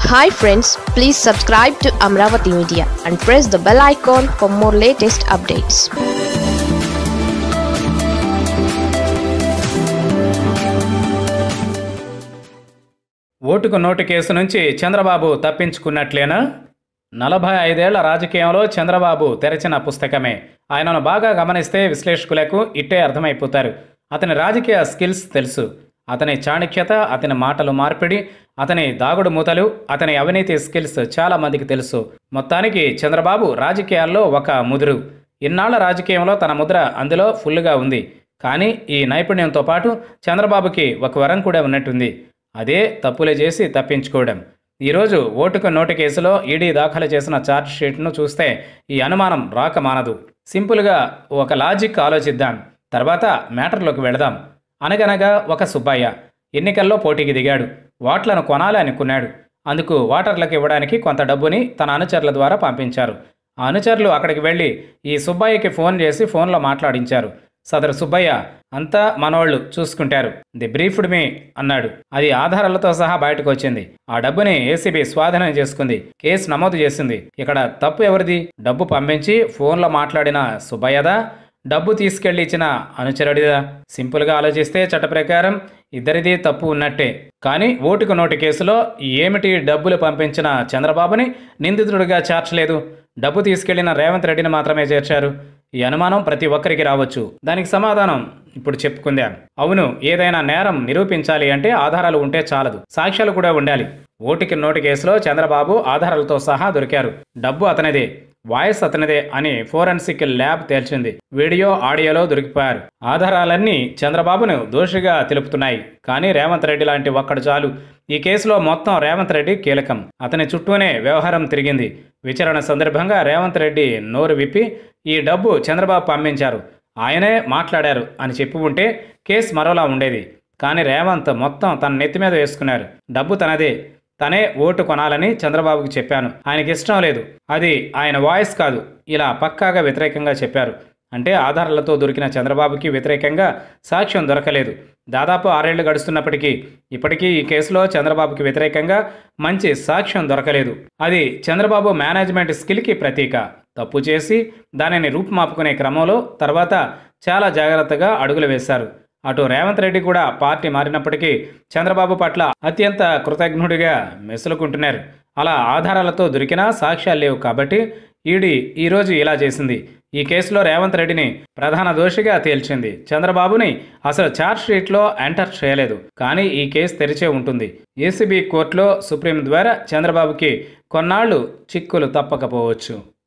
hi friends please subscribe to Amaravati media and press the bell icon for more latest updates ఓటుకు note case నుంచి చంద్రబాబు తప్పించుకున్నట్లేనా నలభై ఐదేళ్ల రాజకీయంలో చంద్రబాబు తెరచిన పుస్తకమే ఆయనను బాగా గమనిస్తే విశ్లేషకులకు ఇట్టే అర్థమైపోతారు అతని రాజకీయ స్కిల్స్ తెలుసు అతని చాణక్యత అతని మాటలు మార్పిడి అతని దాగుడు మూతలు అతని అవినీతి స్కిల్స్ చాలా మందికి తెలుసు మొత్తానికి చంద్రబాబు రాజకీయాల్లో ఒక ముదురు ఇన్నాళ్ల రాజకీయంలో తన ముద్ర అందులో ఫుల్గా ఉంది కానీ ఈ నైపుణ్యంతో పాటు చంద్రబాబుకి ఒక వరం కూడా ఉన్నట్టుంది అదే తప్పులే చేసి తప్పించుకోవడం ఈరోజు ఓటుకు నోటు కేసులో ఈడీ దాఖలు చేసిన ఛార్జ్ షీట్ను చూస్తే ఈ అనుమానం రాక మానదు సింపుల్గా ఒక లాజిక్ ఆలోచిద్దాం తర్వాత మ్యాటర్లోకి వెళదాం అనగనగా ఒక సుబ్బయ్య ఎన్నికల్లో పోటీకి దిగాడు వాట్లను కొనాలి అనుకున్నాడు అందుకు వాటర్లకు ఇవ్వడానికి కొంత డబ్బుని తన అనుచరుల ద్వారా పంపించారు ఆ అనుచరులు అక్కడికి వెళ్ళి ఈ సుబ్బయ్యకి ఫోన్ చేసి ఫోన్లో మాట్లాడించారు సదరు సుబ్బయ్య అంతా మనోళ్ళు చూసుకుంటారు ది బ్రీఫ్డ్ మీ అన్నాడు అది ఆధారాలతో సహా బయటకు వచ్చింది ఆ డబ్బుని ఏసీబీ స్వాధీనం చేసుకుంది కేసు నమోదు చేసింది ఇక్కడ తప్పు ఎవరిది డబ్బు పంపించి ఫోన్లో మాట్లాడిన సుబ్బయ్యదా డబ్బు తీసుకెళ్లి ఇచ్చిన అనుచరుడిదా సింపుల్గా ఆలోచిస్తే చట్ట ప్రకారం ఇద్దరిది తప్పు ఉన్నట్టే కానీ ఓటుకు నోటు కేసులో ఏమిటి డబ్బులు పంపించిన చంద్రబాబుని నిందితుడిగా చేర్చలేదు డబ్బు తీసుకెళ్లిన రేవంత్ రెడ్డిని మాత్రమే చేర్చారు ఈ అనుమానం ప్రతి ఒక్కరికి రావచ్చు దానికి సమాధానం ఇప్పుడు చెప్పుకుందాం అవును ఏదైనా నేరం నిరూపించాలి అంటే ఆధారాలు ఉంటే చాలదు సాక్ష్యాలు కూడా ఉండాలి ఓటుకి నోటు కేసులో చంద్రబాబు ఆధారాలతో సహా దొరికారు డబ్బు అతనిదే వాయిస్ అతనిదే అని ఫోరెన్సిక్ ల్యాబ్ తేల్చింది వీడియో ఆడియోలో దొరికిపోయారు ఆధారాలన్నీ చంద్రబాబును దోషిగా తెలుపుతున్నాయి కానీ రేవంత్ రెడ్డి లాంటి ఒక్కడు చాలు ఈ కేసులో మొత్తం రేవంత్ రెడ్డి కీలకం అతని చుట్టూనే వ్యవహారం తిరిగింది విచారణ సందర్భంగా రేవంత్ రెడ్డి నోరు విప్పి ఈ డబ్బు చంద్రబాబు పంపించారు ఆయనే మాట్లాడారు అని చెప్పి ఉంటే కేసు మరోలా ఉండేది కానీ రేవంత్ మొత్తం తన నెత్తి మీద వేసుకున్నారు డబ్బు తనదే తనే ఓటు కొనాలని చంద్రబాబుకి చెప్పాను ఆయనకి ఇష్టం లేదు అది ఆయన వాయిస్ కాదు ఇలా పక్కాగా వ్యతిరేకంగా చెప్పారు అంటే ఆధారాలతో దొరికిన చంద్రబాబుకి వ్యతిరేకంగా సాక్ష్యం దొరకలేదు దాదాపు ఆరేళ్లు గడుస్తున్నప్పటికీ ఇప్పటికీ ఈ కేసులో చంద్రబాబుకి వ్యతిరేకంగా మంచి సాక్ష్యం దొరకలేదు అది చంద్రబాబు మేనేజ్మెంట్ స్కిల్కి ప్రతీక తప్పు చేసి దానిని రూపుమాపుకునే క్రమంలో తర్వాత చాలా జాగ్రత్తగా అడుగులు వేశారు అటు రేవంత్ రెడ్డి కూడా పార్టీ మారినప్పటికీ చంద్రబాబు పట్ల అత్యంత కృతజ్ఞుడిగా మెసులుకుంటున్నారు అలా ఆధారాలతో దొరికినా సాక్ష్యాలు లేవు కాబట్టి ఈడీ ఈరోజు ఇలా చేసింది ఈ కేసులో రేవంత్ రెడ్డిని ప్రధాన దోషిగా తేల్చింది చంద్రబాబుని అసలు ఛార్జ్ షీట్లో ఎంటర్ చేయలేదు కానీ ఈ కేసు తెరిచే ఉంటుంది ఏసీబీ కోర్టులో సుప్రీం ద్వారా చంద్రబాబుకి కొన్నాళ్లు చిక్కులు తప్పకపోవచ్చు